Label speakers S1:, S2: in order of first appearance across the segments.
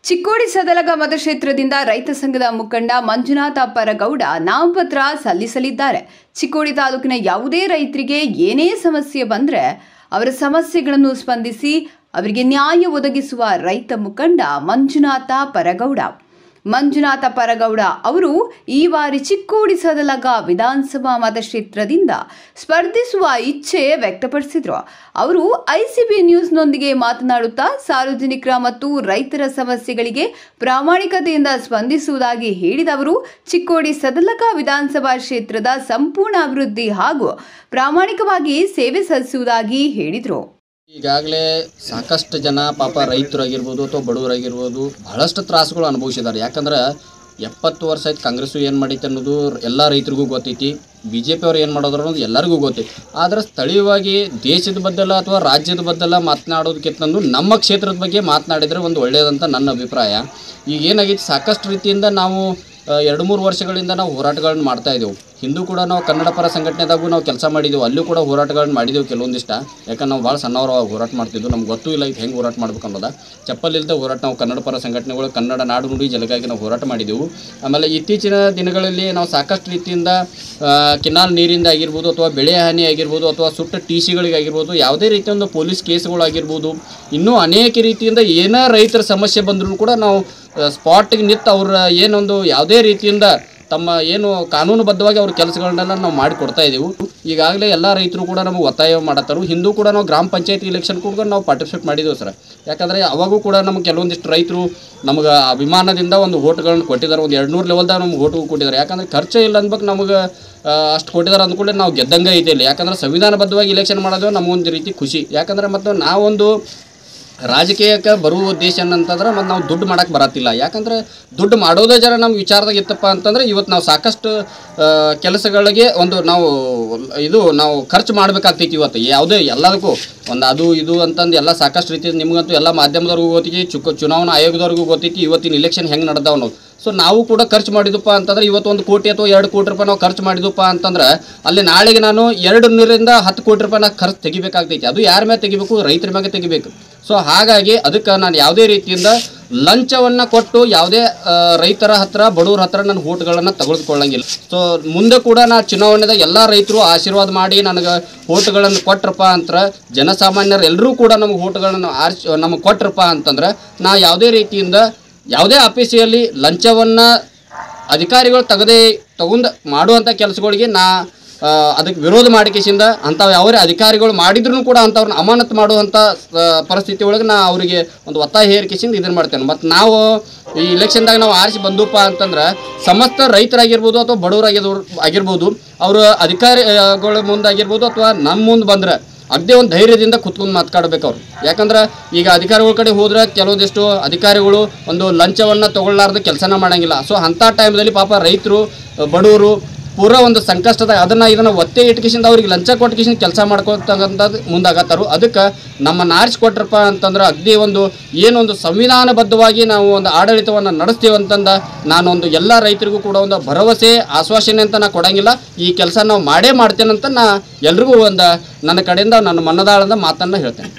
S1: ಚಿಕ್ಕೋಡಿ ಸದಲಗ ಮತಕ್ಷೇತ್ರದಿಂದ ರೈತ ಸಂಘದ ಮುಖಂಡ ಮಂಜುನಾಥ ಪರಗೌಡ ನಾಮಪತ್ರ ಸಲ್ಲಿಸಲಿದ್ದಾರೆ ಚಿಕ್ಕೋಡಿ ತಾಲೂಕಿನ ಯಾವುದೇ ರೈತರಿಗೆ ಏನೇ ಸಮಸ್ಯೆ ಬಂದರೆ ಅವರ ಸಮಸ್ಯೆಗಳನ್ನು ಸ್ಪಂದಿಸಿ ಅವರಿಗೆ ನ್ಯಾಯ ಒದಗಿಸುವ ರೈತ ಮುಖಂಡ ಮಂಜುನಾಥ ಪರಗೌಡ ಮಂಜುನಾಥ ಪರಗೌಡ ಅವರು ಈ ಬಾರಿ ಚಿಕ್ಕೋಡಿ ಸದಲಗ ವಿಧಾನಸಭಾ ಮತಕ್ಷೇತ್ರದಿಂದ ಸ್ಪರ್ಧಿಸುವ ಇಚ್ಛೆ ವ್ಯಕ್ತಪಡಿಸಿದ್ರು ಅವರು ಐಸಿಬಿ ನ್ಯೂಸ್ನೊಂದಿಗೆ ಮಾತನಾಡುತ್ತಾ ಸಾರ್ವಜನಿಕರ ಮತ್ತು ರೈತರ ಸಮಸ್ಯೆಗಳಿಗೆ ಪ್ರಾಮಾಣಿಕತೆಯಿಂದ ಸ್ಪಂದಿಸುವುದಾಗಿ ಹೇಳಿದ ಅವರು ಚಿಕ್ಕೋಡಿ ಸದಲಗ ವಿಧಾನಸಭಾ ಕ್ಷೇತ್ರದ ಸಂಪೂರ್ಣ ಅಭಿವೃದ್ಧಿ ಹಾಗೂ ಪ್ರಾಮಾಣಿಕವಾಗಿ ಸೇವೆ ಸಲ್ಲಿಸುವುದಾಗಿ ಹೇಳಿದರು
S2: ಈಗಾಗಲೇ ಸಾಕಷ್ಟು ಜನ ಪಾಪ ರೈತರಾಗಿರ್ಬೋದು ಅಥವಾ ಬಡವರಾಗಿರ್ಬೋದು ಬಹಳಷ್ಟು ತ್ರಾಸುಗಳು ಅನುಭವಿಸಿದ್ದಾರೆ ಯಾಕಂದ್ರೆ ಎಪ್ಪತ್ತು ವರ್ಷ ಆಯ್ತು ಕಾಂಗ್ರೆಸ್ಸು ಏನು ಮಾಡೈತೆ ಅನ್ನೋದು ಎಲ್ಲ ರೈತರಿಗೂ ಗೊತ್ತೈತಿ ಬಿ ಜೆ ಪಿಯವ್ರು ಏನು ಮಾಡೋದ್ರ ಅನ್ನೋದು ಎಲ್ಲರಿಗೂ ಗೊತ್ತೈತಿ ಆದರೆ ಸ್ಥಳೀಯವಾಗಿ ದೇಶದ ಬದ್ದಲ್ಲ ಅಥವಾ ರಾಜ್ಯದ ಬದ್ದಲ್ಲ ಮಾತನಾಡೋದಕ್ಕಿಂತ ನಮ್ಮ ಕ್ಷೇತ್ರದ ಬಗ್ಗೆ ಮಾತನಾಡಿದರೆ ಒಂದು ಒಳ್ಳೆಯದಂತ ನನ್ನ ಅಭಿಪ್ರಾಯ ಈಗ ಏನಾಗೈತಿ ಸಾಕಷ್ಟು ರೀತಿಯಿಂದ ನಾವು ಆ, ಎರಡು ಮೂರು ವರ್ಷಗಳಿಂದ ನಾವು ಹೋರಾಟಗಳನ್ನ ಮಾಡ್ತಾ ಇದ್ದೆವು ಹಿಂದೂ ಕೂಡ ನಾವು ಕನ್ನಡ ಪರ ಸಂಘಟನೆದಾಗೂ ನಾವು ಕೆಲಸ ಮಾಡಿದ್ದೆವು ಅಲ್ಲೂ ಕೂಡ ಹೋರಾಟಗಳನ್ನ ಮಾಡಿದೆವು ಕೆಲವೊಂದಿಷ್ಟ ಯಾಕಂದ್ರೆ ನಾವು ಭಾಳ ಸಣ್ಣವರು ಅವಾಗ ಹೋರಾಟ ಮಾಡ್ತಿದ್ವು ನಮ್ಗೆ ಗೊತ್ತೂ ಇಲ್ಲ ಇದು ಹೆಂಗೆ ಹೋರಾಟ ಮಾಡ್ಬೇಕು ಅನ್ನೋದ ಚಪ್ಪಲ್ ಇಲ್ಲದೆ ಹೋರಾಟ ನಾವು ಕನ್ನಡ ಪರ ಸಂಘಟನೆಗಳು ಕನ್ನಡ ನಾಡು ನುಡಿ ಜಲಗಾಗಿ ನಾವು ಹೋರಾಟ ಮಾಡಿದೆವು ಆಮೇಲೆ ಇತ್ತೀಚಿನ ದಿನಗಳಲ್ಲಿ ನಾವು ಸಾಕಷ್ಟು ರೀತಿಯಿಂದ ಆ, ಕಿನಾಲ್ ನೀರಿಂದ ಆಗಿರ್ಬೋದು ಅಥವಾ ಬೆಳೆ ಹಾನಿ ಆಗಿರ್ಬೋದು ಅಥವಾ ಸುಟ್ಟ ಟಿ ಸಿಗಳಿಗಾಗಿರ್ಬೋದು ಯಾವುದೇ ರೀತಿಯ ಒಂದು ಪೊಲೀಸ್ ಕೇಸ್ಗಳಾಗಿರ್ಬೋದು ಇನ್ನೂ ಅನೇಕ ರೀತಿಯಿಂದ ಏನೇ ರೈತರ ಸಮಸ್ಯೆ ಬಂದರೂ ಕೂಡ ನಾವು ಸ್ಪಾಟಿಗೆ ನಿಂತು ಅವ್ರ ಏನೊಂದು ಯಾವುದೇ ರೀತಿಯಿಂದ ತಮ್ಮ ಏನು ಕಾನೂನುಬದ್ಧವಾಗಿ ಅವ್ರ ಕೆಲಸಗಳನ್ನೆಲ್ಲ ನಾವು ಮಾಡಿಕೊಡ್ತಾ ಇದ್ದೀವಿ ಈಗಾಗಲೇ ಎಲ್ಲ ರೈತರು ಕೂಡ ನಮಗೆ ಒತ್ತಾಯ ಮಾಡತ್ತಾರು ಹಿಂದೂ ಕೂಡ ನಾವು ಗ್ರಾಮ ಪಂಚಾಯತ್ ಇಲೆಕ್ಷನ್ ಕೂಡ ನಾವು ಪಾರ್ಟಿಸಿಪೇಟ್ ಮಾಡಿದ್ದೇವೆ ಸರ್ ಯಾಕಂದರೆ ಅವಾಗೂ ಕೂಡ ನಮಗೆ ಕೆಲವೊಂದಿಷ್ಟು ರೈತರು ನಮಗೆ ಅಭಿಮಾನದಿಂದ ಒಂದು ಓಟ್ಗಳನ್ನ ಕೊಟ್ಟಿದ್ದಾರೆ ಒಂದು ಎರಡು ನೂರು ಲೆವೆಲ್ದಾಗ ನಮ್ಗೆ ಓಟು ಕೊಟ್ಟಿದ್ದಾರೆ ಯಾಕಂದ್ರೆ ಖರ್ಚು ಇಲ್ಲ ಅನ್ಬೇಕು ನಮಗೆ ಅಷ್ಟು ಕೊಟ್ಟಿದ್ದಾರೆ ಅಂದ್ಕೂಡಲೇ ನಾವು ಗೆದ್ದಂಗೆ ಐತೆ ಇಲ್ಲಿ ಯಾಕಂದ್ರೆ ಸಂವಿಧಾನಬದ್ಧವಾಗಿ ಇಲೆಕ್ಷನ್ ಮಾಡೋದು ನಮಗೊಂದು ರೀತಿ ಖುಷಿ ಯಾಕಂದ್ರೆ ಮತ್ತು ನಾವೊಂದು ರಾಜಕೀಯಕ್ಕೆ ಬರುವ ಉದ್ದೇಶ ಏನಂತಂದ್ರೆ ಮತ್ತು ನಾವು ದುಡ್ಡು ಮಾಡಕ್ಕೆ ಬರತ್ತಿಲ್ಲ ಯಾಕಂದ್ರೆ ದುಡ್ಡು ಮಾಡೋದೇ ಜರ ನಮ್ಮ ವಿಚಾರದಾಗ ಇತ್ತಪ್ಪ ಅಂತಂದ್ರೆ ಇವತ್ತು ನಾವು ಸಾಕಷ್ಟು ಆ, ಕೆಲಸಗಳಿಗೆ ಒಂದು ನಾವು ಇದು ನಾವು ಖರ್ಚು ಮಾಡಬೇಕಾಗ್ತೈತಿ ಇವತ್ತು ಯಾವುದೇ ಎಲ್ಲದಕ್ಕೂ ಒಂದು ಅದು ಇದು ಅಂತಂದು ಎಲ್ಲ ಸಾಕಷ್ಟು ರೀತಿ ನಿಮಗಂತೂ ಎಲ್ಲ ಮಾಧ್ಯಮದವ್ರಿಗೂ ಗೊತ್ತೈತಿ ಚುಕ್ಕ ಚುನಾವಣಾ ಆಯೋಗದವ್ರಿಗೂ ಗೊತ್ತೈತಿ ಇವತ್ತಿನ ಇಲೆಕ್ಷನ್ ಹೆಂಗೆ ನಡೆದಾವ ಅನ್ನೋದು ಸೊ ನಾವು ಕೂಡ ಖರ್ಚು ಮಾಡಿದಪ್ಪ ಅಂತಂದ್ರೆ ಇವತ್ತು ಒಂದು ಕೋಟಿ ಅಥವಾ ಎರಡು ಕೋಟಿ ರೂಪಾಯಿ ನಾವು ಖರ್ಚು ಮಾಡಿದಪ್ಪ ಅಂತಂದ್ರೆ ಅಲ್ಲಿ ನಾಳೆಗೆ ನಾನು ಎರಡು ನೂರಿಂದ ಹತ್ತು ಕೋಟಿ ರೂಪಾಯಿ ನಾನು ಖರ್ಚು ತೆಗಿಬೇಕಾಗ್ತೈತಿ ಅದು ಯಾರ ಮೇಲೆ ತೆಗಿಬೇಕು ರೈತರ ಮೇಲೆ ತೆಗಿಬೇಕು ಸೊ ಹಾಗಾಗಿ ಅದಕ್ಕೆ ನಾನು ಯಾವುದೇ ರೀತಿಯಿಂದ ಲಂಚವನ್ನು ಕೊಟ್ಟು ಯಾವುದೇ ಆ, ರೈತರ ಹತ್ರ ಬಡವ್ರ ಹತ್ರ ನನ್ನ ಓಟ್ಗಳನ್ನು ತೆಗೆದುಕೊಳ್ಳಂಗಿಲ್ಲ ಸೊ ಮುಂದೆ ಕೂಡ ನಾ ಚುನಾವಣೆದಾಗ ಎಲ್ಲ ರೈತರು ಆಶೀರ್ವಾದ ಮಾಡಿ ನನಗೆ ಓಟ್ಗಳನ್ನು ಕೊಟ್ರಪ್ಪ ಅಂತ ಜನಸಾಮಾನ್ಯರು ಎಲ್ಲರೂ ಕೂಡ ನಮಗೆ ಓಟ್ಗಳನ್ನು ಆರಿಸಿ ನಮಗೆ ಕೊಟ್ರಪ್ಪ ಅಂತಂದ್ರೆ ನಾ ಯಾವುದೇ ರೀತಿಯಿಂದ ಯಾವುದೇ ಆಫೀಸಿಯಲ್ಲಿ ಲಂಚವನ್ನು ಅಧಿಕಾರಿಗಳು ತೆಗದೇ ತಗೊಂಡು ಮಾಡುವಂಥ ಕೆಲಸಗಳಿಗೆ ನಾ ಆ, ಅದಕ್ಕೆ ವಿರೋಧ ಮಾಡಿಕೆಸಿಂದ ಅಂಥವು ಯಾವುದೇ ಅಧಿಕಾರಿಗಳು ಮಾಡಿದ್ರು ಕೂಡ ಅಂಥವ್ರನ್ನ ಅಮಾನತು ಮಾಡುವಂಥ ಆ, ಪರಿಸ್ಥಿತಿ ಒಳಗೆ ನಾ ಅವರಿಗೆ ಒಂದು ಒತ್ತಾಯ ಹೇರಿಕೆಸಿಂದ ಇದನ್ನು ಮಾಡ್ತೇನೆ ಮತ್ತು ನಾವು ಈ ಇಲೆಕ್ಷನ್ದಾಗ ನಾವು ಆರಿಸಿ ಬಂದಪ್ಪ ಅಂತಂದ್ರೆ ಸಮಸ್ತ ರೈತರಾಗಿರ್ಬೋದು ಅಥವಾ ಬಡವರಾಗಿರ್ಬೋದು ಆಗಿರ್ಬೋದು ಅವರು ಅಧಿಕಾರಿಗಳ ಮುಂದಾಗಿರ್ಬೋದು ಅಥವಾ ನಮ್ಮ ಮುಂದೆ ಬಂದ್ರೆ ಅದೇ ಒಂದು ಧೈರ್ಯದಿಂದ ಕುತ್ಕೊಂಡು ಮಾತಾಡ್ಬೇಕು ಅವ್ರು ಯಾಕಂದ್ರೆ ಈಗ ಅಧಿಕಾರಿಗಳ ಕಡೆ ಹೋದ್ರೆ ಕೆಲವೊಂದಿಷ್ಟು ಅಧಿಕಾರಿಗಳು ಒಂದು ಲಂಚವನ್ನು ತಗೊಳ್ಳಾರ್ದ ಕೆಲಸನ ಮಾಡಂಗಿಲ್ಲ ಸೊ ಅಂಥ ಟೈಮ್ದಲ್ಲಿ ಪಾಪ ರೈತರು ಬಡವರು ಪೂರ ಒಂದು ಸಂಕಷ್ಟದ ಅದನ್ನು ಇದನ್ನು ಒತ್ತೆ ಇಟ್ಕಿಸಿಂದ ಅವ್ರಿಗೆ ಲಂಚ ಕೊಟ್ಕಿಸಿಂದ ಕೆಲಸ ಮಾಡ್ಕೊತಕ್ಕಂಥದ್ದು ಮುಂದಾಗತ್ತಾರು ಅದಕ್ಕೆ ನಮ್ಮನ್ನು ಆರಿಸ್ಕೊಟ್ರಪ್ಪ ಅಂತಂದ್ರೆ ಅಗ್ದಿ ಒಂದು ಏನೊಂದು ಸಂವಿಧಾನಬದ್ಧವಾಗಿ ನಾವು ಒಂದು ಆಡಳಿತವನ್ನು ನಡೆಸ್ತೀವಿ ಅಂತಂದ ನಾನೊಂದು ಎಲ್ಲ ರೈತರಿಗೂ ಕೂಡ ಒಂದು ಭರವಸೆ ಆಶ್ವಾಸನೆ ಅಂತ ನಾ ಕೊಡಂಗಿಲ್ಲ ಈ ಕೆಲಸ ನಾವು ಮಾಡೇ ಮಾಡ್ತೇನಂತ ನಾ ಎಲ್ರಿಗೂ ಒಂದು ನನ್ನ ಕಡೆಯಿಂದ ನನ್ನ ಮನದಾಳದ ಮಾತನ್ನು ಹೇಳ್ತೇನೆ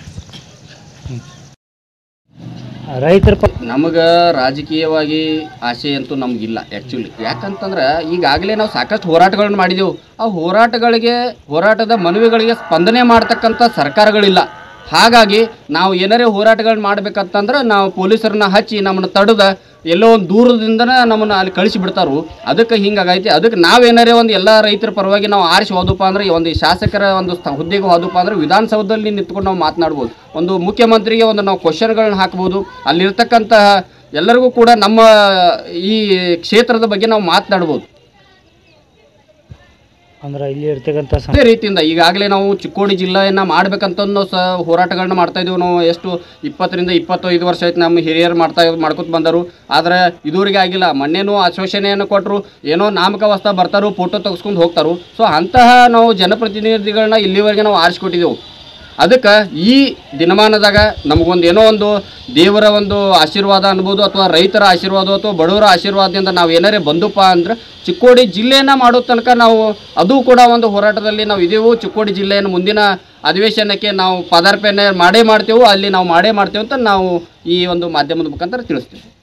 S3: ರೈತರ ಪ
S2: ನಮಗೆ ರಾಜಕೀಯವಾಗಿ ಆಸೆ ಅಂತೂ ನಮಗಿಲ್ಲ ಆ್ಯಕ್ಚುಲಿ ಯಾಕಂತಂದ್ರೆ ಈಗಾಗಲೇ ನಾವು ಸಾಕಷ್ಟು ಹೋರಾಟಗಳನ್ನ ಮಾಡಿದೆವು ಆ ಹೋರಾಟಗಳಿಗೆ ಹೋರಾಟದ ಮನವಿಗಳಿಗೆ ಸ್ಪಂದನೆ ಮಾಡ್ತಕ್ಕಂಥ ಸರ್ಕಾರಗಳಿಲ್ಲ ಹಾಗಾಗಿ ನಾವು ಏನಾರೇ ಹೋರಾಟಗಳನ್ನ ಮಾಡ್ಬೇಕಂತಂದ್ರೆ ನಾವು ಪೊಲೀಸರನ್ನ ಹಚ್ಚಿ ನಮ್ಮನ್ನು ತಡೆದ ಎಲ್ಲೋ ಒಂದು ದೂರದಿಂದನೇ ನಮ್ಮನ್ನು ಅಲ್ಲಿ ಕಳಿಸಿ ಬಿಡ್ತಾರು ಅದಕ್ಕೆ ಹಿಂಗಾಗೈತಿ ಅದಕ್ಕೆ ನಾವೇನಾರೇ ಒಂದು ಎಲ್ಲ ರೈತರ ಪರವಾಗಿ ನಾವು ಆರಿಸಿ ಹೋದಪ್ಪ ಅಂದ್ರೆ ಈ ಒಂದು ಈ ಶಾಸಕರ ಒಂದು ಸ್ಥ ಹುದ್ದೆಗೆ ಹೋದಪ್ಪ ಅಂದ್ರೆ ವಿಧಾನಸೌಧದಲ್ಲಿ ನಿಂತ್ಕೊಂಡು ನಾವು ಮಾತನಾಡ್ಬೋದು ಒಂದು ಮುಖ್ಯಮಂತ್ರಿಗೆ ಒಂದು ನಾವು ಕ್ವಶನ್ಗಳನ್ನ ಹಾಕ್ಬೋದು ಅಲ್ಲಿರ್ತಕ್ಕಂತಹ ಎಲ್ಲರಿಗೂ ಕೂಡ ನಮ್ಮ ಈ ಕ್ಷೇತ್ರದ ಬಗ್ಗೆ ನಾವು ಮಾತನಾಡ್ಬೋದು
S3: ಅಂದ್ರೆ ಇಲ್ಲಿ ಇರ್ತಕ್ಕಂಥ ಸ-
S2: ಅದೇ ರೀತಿಯಿಂದ ಈಗಾಗಲೇ ನಾವು ಚಿಕ್ಕೋಡಿ ಜಿಲ್ಲೆಯನ್ನ ಮಾಡ್ಬೇಕಂತ ನಾವು ಸ ಹೋರಾಟಗಳನ್ನ ಮಾಡ್ತಾ ಇದೀವಿ ನಾವು ಎಷ್ಟು ಇಪ್ಪತ್ತರಿಂದ ಇಪ್ಪತ್ತೈದು ವರ್ಷ ಆಯ್ತು ನಮ್ಮ ಹಿರಿಯರು ಮಾಡ್ತಾ ಮಾಡ್ಕೊತ ಬಂದರು ಆದರೆ ಇದುವರೆಗೆ ಆಗಿಲ್ಲ ಮೊನ್ನೆನೂ ಆಶ್ವಾಸನೆಯನ್ನು ಕೊಟ್ಟರು ಏನೋ ನಾಮಕಾವಸ್ಥ ಬರ್ತಾರು ಫೋಟೋ ತೆಗೆಸ್ಕೊಂಡು ಹೋಗ್ತಾರು ಸೊ ಅಂತಹ ನಾವು ಜನಪ್ರತಿನಿಧಿಗಳನ್ನ ಇಲ್ಲಿವರೆಗೆ ನಾವು ಆರಿಸ್ಕೊಟ್ಟಿದ್ದೆವು ಅದಕ್ಕೆ ಈ ದಿನಮಾನದಾಗ ನಮಗೊಂದು ಏನೋ ಒಂದು ದೇವರ ಒಂದು ಆಶೀರ್ವಾದ ಅನ್ಬೋದು ಅಥವಾ ರೈತರ ಆಶೀರ್ವಾದ ಅಥವಾ ಬಡವರ ಆಶೀರ್ವಾದದಿಂದ ನಾವು ಏನಾರೇ ಬಂದಪ್ಪ ಅಂದ್ರೆ ಚಿಕ್ಕೋಡಿ ಜಿಲ್ಲೆಯನ್ನು ಮಾಡೋ ತನಕ ನಾವು ಅದು ಕೂಡ ಒಂದು ಹೋರಾಟದಲ್ಲಿ ನಾವು ಇದೆವು ಚಿಕ್ಕೋಡಿ ಜಿಲ್ಲೆಯನ್ನು ಮುಂದಿನ ಅಧಿವೇಶನಕ್ಕೆ ನಾವು ಪದಾರ್ಪಣೆ ಮಾಡೇ ಮಾಡ್ತೇವೆ ಅಲ್ಲಿ ನಾವು ಮಾಡೇ ಮಾಡ್ತೇವೆ ಅಂತ ನಾವು ಈ ಒಂದು ಮಾಧ್ಯಮದ ಮುಖಾಂತರ ತಿಳಿಸ್ತೀವಿ